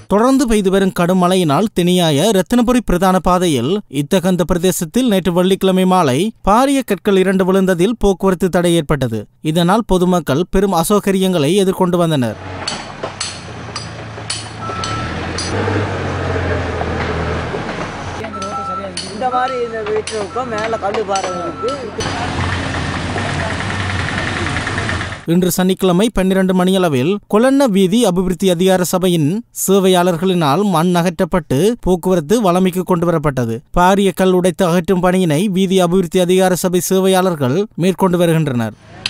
தொடர்ந்து பெய்து வரும் கடும் மழையினால் திணியாய ரத்தினபுரி பிரதான பாதையில் இத்தகந்த பிரதேசத்தில் நேற்று வெள்ளிக்கிழமை மாலை பாரிய கற்கள் இரண்டு விழுந்ததில் போக்குவரத்து தடை ஏற்பட்டது இதனால் பொதுமக்கள் பெரும் அசௌகரியங்களை எதிர்கொண்டு வந்தனர் இந்த மாதிரி இந்த வீட்டுக்கும் மேலே கல் பாறை இருக்கு இன்று சனிக்கிழமை பன்னிரண்டு மணியளவில் கொலன்ன வீதி அபிவிருத்தி அதிகார சபையின் சேவையாளர்களினால் மண் அகற்றப்பட்டு போக்குவரத்து வளமைக்கு கொண்டு வரப்பட்டது பாரிய கல் உடைத்து அகற்றும் பணியினை வீதி அபிவிருத்தி அதிகார சபை சேவையாளர்கள் மேற்கொண்டு வருகின்றனர்